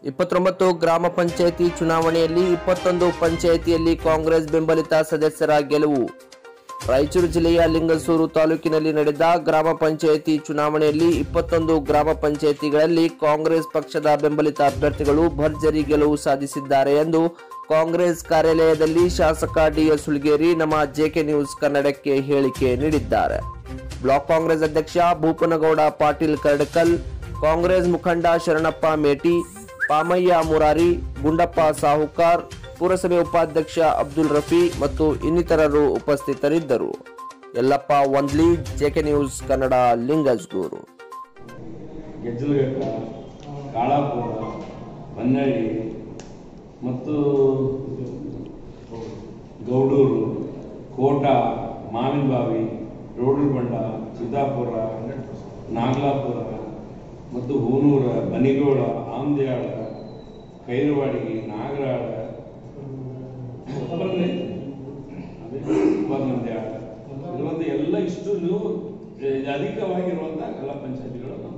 ಇಪ್ಪತ್ತೊಂಬತ್ತು ಗ್ರಾಮ ಪಂಚಾಯಿತಿ ಚುನಾವಣೆಯಲ್ಲಿ ಇಪ್ಪತ್ತೊಂದು ಪಂಚಾಯಿತಿಯಲ್ಲಿ ಕಾಂಗ್ರೆಸ್ ಬೆಂಬಲಿತ ಸದಸ್ಯರ ಗೆಲುವು ರಾಯಚೂರು ಜಿಲ್ಲೆಯ ಲಿಂಗಸೂರು ತಾಲೂಕಿನಲ್ಲಿ ನಡೆದ ಗ್ರಾಮ ಪಂಚಾಯಿತಿ ಚುನಾವಣೆಯಲ್ಲಿ ಇಪ್ಪತ್ತೊಂದು ಗ್ರಾಮ ಪಂಚಾಯಿತಿಗಳಲ್ಲಿ ಕಾಂಗ್ರೆಸ್ ಪಕ್ಷದ ಬೆಂಬಲಿತ ಅಭ್ಯರ್ಥಿಗಳು ಭರ್ಜರಿ ಗೆಲುವು ಸಾಧಿಸಿದ್ದಾರೆ ಎಂದು ಕಾಂಗ್ರೆಸ್ ಕಾರ್ಯಾಲಯದಲ್ಲಿ ಶಾಸಕ ಡಿಎಸ್ ಹುಲಿಗೇರಿ ನಮ್ಮ ಜೆಕೆ ನ್ಯೂಸ್ ಕನ್ನಡಕ್ಕೆ ಹೇಳಿಕೆ ನೀಡಿದ್ದಾರೆ ಬ್ಲಾಕ್ ಕಾಂಗ್ರೆಸ್ ಅಧ್ಯಕ್ಷ ಭೂಪನಗೌಡ ಪಾಟೀಲ್ ಕರ್ಡಕಲ್ ಕಾಂಗ್ರೆಸ್ ಮುಖಂಡ ಶರಣಪ್ಪ ಮೇಟಿ ಪಾಮಯ್ಯ ಮುರಾರಿ ಗುಂಡಪ್ಪ ಸಾಹುಕಾರ್ ಪುರಸಭೆ ಉಪಾಧ್ಯಕ್ಷ ಅಬ್ದುಲ್ ರಫಿ ಮತ್ತು ಇನ್ನಿತರರು ಉಪಸ್ಥಿತರಿದ್ದರು ಯಲ್ಲಪ್ಪ ಒಂದ್ಲಿ ಜೆಕೆ ನ್ಯೂಸ್ ಕನ್ನಡ ಲಿಂಗಸ್ಗೂರು ಗೆಜ್ಜಲಘಟ್ಟ ಕಾಳಾಪುರ ಹೊನ್ನಳ್ಳಿ ಮತ್ತು ಗೌಡೂರು ಕೋಟ ಮಾವಿನಬಾವಿ ರೋಡ್ರಬಂಡ ಸಿದ್ದಾಪುರ ನಾಗಲಾಪುರ ಮತ್ತು ಹೂನೂರ ಬನಿಗೋಳ ಆಮ್ದ್ಯಾಳ ಕೈರವಾಡಿಗೆ ನಾಗರಾಳ ಮಂದ್ಯಾಳ ಇರುವಂಥ ಎಲ್ಲ ಇಷ್ಟು ನೀವು ಅಧಿಕವಾಗಿರುವಂಥ ಕಲಾ ಪಂಚಾಯತಿಗಳು ನಾವು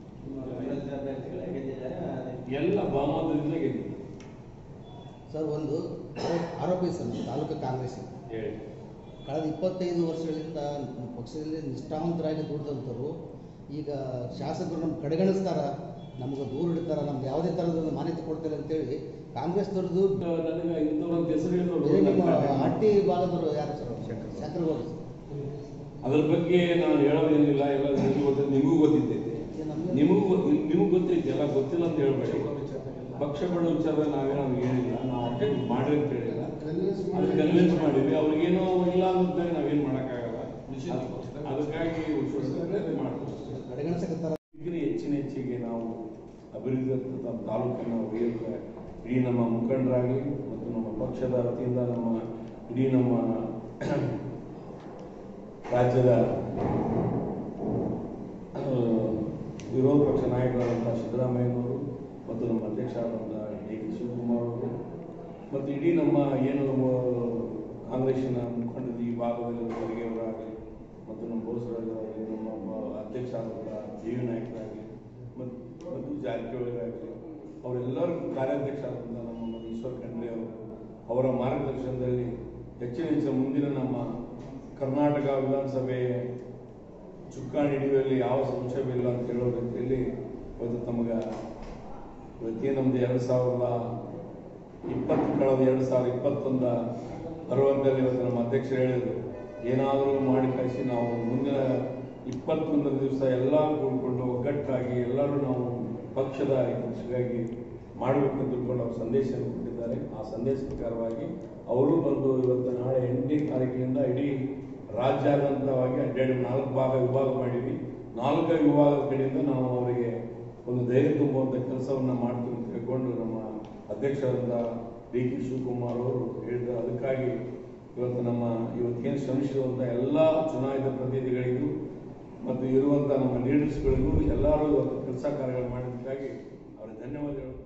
ಎಲ್ಲ ಬಹುಮತದಿಂದ ಗೆದ್ದಿದೆ ಸರ್ ಒಂದು ಆರೋಪ ಸರ್ ನಮ್ಮ ತಾಲೂಕು ಕಾಂಗ್ರೆಸ್ ಹೇಳಿ ಕಳೆದ ಇಪ್ಪತ್ತೈದು ವರ್ಷಗಳಿಂದ ನಮ್ಮ ಪಕ್ಷದಲ್ಲಿ ನಿಷ್ಠಾವಂತರಾಗಿ ದುಡಿದಂಥವ್ರು ಈಗ ಶಾಸಕರು ನಮ್ಮ ಕಡೆಗಣಿಸ್ತಾರ ನಮ್ಗೆ ದೂರ ಇಡ್ತಾರ ನಮ್ಗೆ ಯಾವುದೇ ಥರದ ಒಂದು ಮಾನ್ಯತೆ ಕೊಡ್ತಾರೆ ಅಂತೇಳಿ ಕಾಂಗ್ರೆಸ್ನವ್ರದ್ದು ನನಗೆ ಇಂಥವ್ರ ಹೆಸರು ಬೇರೆ ನಿಮ್ಮ ಹೇಳಿದ್ರು ಹಟ್ಟಿ ಭಾಗದವರು ಯಾರು ಸರ್ ಶಂಕರಗೌಡ ಅದ್ರ ಬಗ್ಗೆ ನಾನು ಹೇಳೋದೇನಿಲ್ಲ ಎಲ್ಲ ನಿಮಗೂ ಗೊತ್ತಿದೆ ನಿಮಗೂ ಗೊತ್ತಿದ್ದೈತೆ ನಿಮಗೂ ಗೊತ್ತು ನಿಮಗೂ ಗೊತ್ತೈತೆ ಎಲ್ಲ ಗೊತ್ತಿಲ್ಲ ಅಂತ ಹೇಳ್ಬೇಡಿ ಪಕ್ಷಗಳ ವಿಚಾರ ನಾವೇ ನಮ್ಗೆ ಹೇಳಿಲ್ಲ ನಾವು ಅಟೆಂಡ್ ಮಾಡ್ರಿ ಅಂತ ಹೇಳಿಲ್ಲ ಅದು ಕನ್ವಿನ್ಸ್ ಮಾಡಿದ್ವಿ ಅವ್ರಿಗೇನೋ ಇಲ್ಲ ಅನ್ನೋದಾಗ ನಾವೇನು ಮಾಡೋಕ್ಕಾಗಲ್ಲ ಅದ್- ಅದಕ್ಕಾಗಿ ಪ್ರಯತ್ನ ಮಾಡ್ತೀವಿ ಕಡೆಗಣಿಸಕತ್ತಾರ ಇದ್ರೆ ಹೆಚ್ಚಿನ ಹೆಚ್ಚಿಗೆ ನಾವು ಅಭಿವೃದ್ಧಿ ನಮ್ಮ ತಾಲೂಕನ್ನು ಒಯ್ಯಕ್ಕೆ ಇಡೀ ನಮ್ಮ ಮುಖಂಡರಾಗಲಿ ಮತ್ತು ನಮ್ಮ ಪಕ್ಷದ ವತಿಯಿಂದ ನಮ್ಮ ಇಡೀ ನಮ್ಮ ರಾಜ್ಯದ ಆ, ವಿರೋಧ ಪಕ್ಷ ನಾಯಕರಾದಂಥ ಸಿದ್ದರಾಮಯ್ಯನವರು ಮತ್ತು ನಮ್ಮ ಅಧ್ಯಕ್ಷರಾದಂಥ ಡಿ ಕೆ ಶಿವಕುಮಾರ್ ಅವರು ಮತ್ತು ಇಡೀ ನಮ್ಮ ಏನು ನಮ್ಮ ಕಾಂಗ್ರೆಸ್ಸಿನ ಮುಖಂಡರು ಈ ಭಾಗದಲ್ಲಿ ಖರ್ಗೆಯವರಾಗಲಿ ಮತ್ತು ನಮ್ಮ ಬೋಸರಾಜರಾಗಲಿ ನಮ್ಮ ಬ- ಅಧ್ಯಕ್ಷರಾದಂಥ ಜಿ ವಿ ನಾಯಕರಾಗಲಿ ಮತ್ತು ಮತ್ತು ಜಾರಕಿಹೊಳಿರಾಗಲಿ ಅವರೆಲ್ಲರೂ ಕಾರ್ಯಾಧ್ಯಕ್ಷರಾದಂಥ ನಮ್ಮ ಈಶ್ವರ್ ಖಂಡ್ರೆ ಅವರು ಅವರ ಮಾರ್ಗದರ್ಶನದಲ್ಲಿ ಹೆಚ್ಚಿನ ಹೆಚ್ಚಿನ ಮುಂದಿನ ನಮ್ಮ ಕರ್ನಾಟಕ ವಿಧಾನಸಭೆ ಚುಕ್ಕಾಣಿ ಹಿಡಿಯುವಲ್ಲಿ ಯಾವ ಸಂಶಯವಿಲ್ಲ ಅಂತ ಹೇಳೋ ರೀತಿಯಲ್ಲಿ ಇವತ್ತು ತಮಗೆ ಇವತ್ತೇನು ನಮ್ದು ಎರಡು ಸಾವಿರದ ಇಪ್ಪತ್ತು ಕಳೆದ ಎರಡು ಸಾವಿರದ ಇಪ್ಪತ್ತೊಂದ ಅರವತ್ತರಲ್ಲಿ ಇವತ್ತು ನಮ್ಮ ಅಧ್ಯಕ್ಷರು ಹೇಳಿದರು ಏನಾದರೂ ಮಾಡಿ ಕಳಿಸಿ ನಾವು ಮುಂದಿನ ಇಪ್ಪತ್ತೊಂದರ ದಿವಸ ಎಲ್ಲ ಕೂಡಿಕೊಂಡು ಒಗ್ಗಟ್ಟಾಗಿ ಎಲ್ಲರೂ ನಾವು ಪಕ್ಷದ ಹಿತಕ್ಕಾಗಿ ಮಾಡಬೇಕು ಅಂತ ತಿಳ್ಕೊಂಡು ಅವ್ರು ಸಂದೇಶವನ್ನು ಕೊಟ್ಟಿದ್ದಾರೆ ಆ ಸಂದೇಶ ಪ್ರಕಾರವಾಗಿ ಅವರು ಬಂದು ಇವತ್ತು ನಾಳೆ ಎಂಟನೇ ತಾರೀಕಿನಿಂದ ಇಡೀ ರಾಜ್ಯಾದ್ಯಂತವಾಗಿ ಅಡ್ಡಾಡಿ ನಾಲ್ಕು ಭಾಗ ವಿಭಾಗ ಮಾಡಿವಿ ನಾಲ್ಕು ವಿಭಾಗದ ಕಡೆಯಿಂದ ನಾವು ಅವರಿಗೆ ಒಂದು ಧೈರ್ಯ ತುಂಬುವಂಥ ಕೆಲಸವನ್ನು ಮಾಡ್ತೀವಿ ಅಂತ ತಿಳ್ಕೊಂಡು ನಮ್ಮ ಅಧ್ಯಕ್ಷರಾದ ಡಿ ಕೆ ಶಿವಕುಮಾರ್ ಅವರು ಹೇಳಿದ್ದಾರೆ ಅದಕ್ಕಾಗಿ ಇವತ್ತು ನಮ್ಮ ಇವತ್ತೇನು ಶ್ರಮಿಸಿರುವಂಥ ಎಲ್ಲ ಚುನಾಯಿತ ಪ್ರತಿನಿಧಿಗಳಿಗೂ ಮತ್ತು ಇರುವಂಥ ನಮ್ಮ ಲೀಡರ್ಸ್ಗಳಿಗೂ ಎಲ್ಲರೂ ಇವತ್ತು ಕೆಲಸ ಕಾರ್ಯಗಳು ಮಾಡಿದ್ದಕ್ಕಾಗಿ ಅವರಿಗೆ ಧನ್ಯವಾದಗಳು